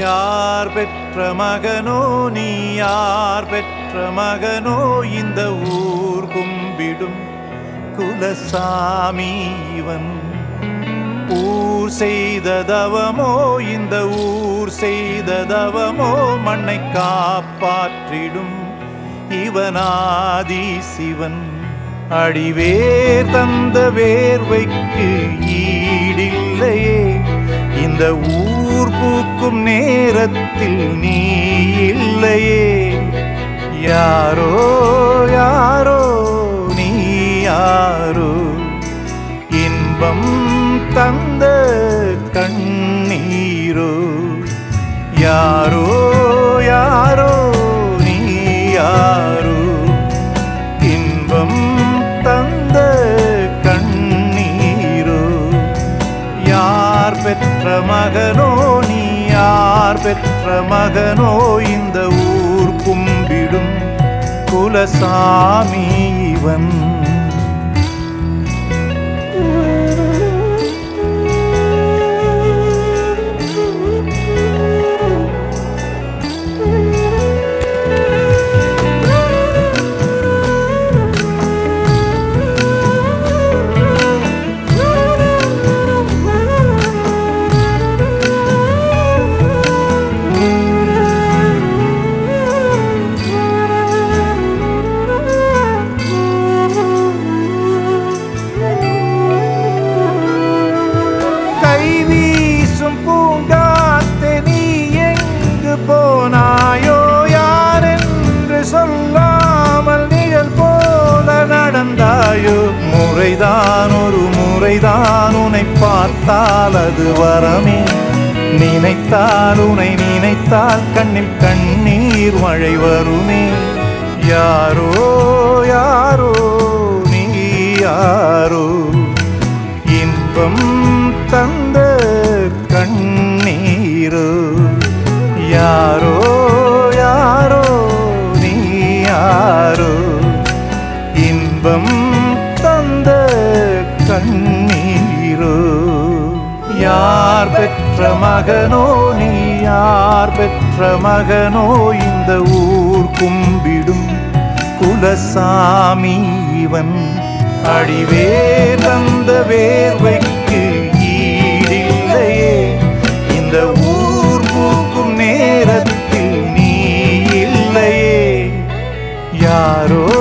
யார் பெற்ற மகனோ நீ யார் பெற்ற மகனோ இந்த ஊர் கும்பிடும் குலசாமி இவன் ஊர் செய்த தவமோ இந்த ஊர் செய்த தவமோ மண்ணை காப்பாற்றிடும் இவனாதி சிவன் அடிவேர் தந்த வேர்வைக்கு ஈடில்லையே இந்த ஊர் பூக்கும் நேரத்தில் நீ இல்லையே யாரோ யாரோ நீ யாரோ இன்பம் தந்த கண்ணீரோ யாரோ யாரோ நீ யாரோ இன்பம் தந்த கண்ணீரோ யார் பெற்ற மகனோ நீ யார் பெற்ற மகனோ இந்த ஊர் கும்பிடும் குலசாமி இவன் கை வீசும் பூங்காத்து நீ எங்கு போனாயோ யாரென்று சொல்லாமல் நிழல் போல நடந்தாயோ முறைதான் ஒரு முறைதான் உன்னை பார்த்தால் அது வரமே நினைத்தால் உன்னை நினைத்தால் கண்ணில் கண்ணீர் மழை வருமே யாரோ யாரோ நீ யாரோ இன்பம் தந்த கண்ணீரோ யாரோ யாரோ நீ யாரோ இன்பம் தந்த கண்ணீரோ யார் பெற்ற மகனோ நீ யார் பெற்ற மகனோ இந்த ஊர் கும்பிடும் குலசாமி இவன் அடிவே தந்த வேர்வைக்கு ஈடில்லையே இந்த ஊர் பூக்கும் நேரத்தில் நீ இல்லையே யாரோ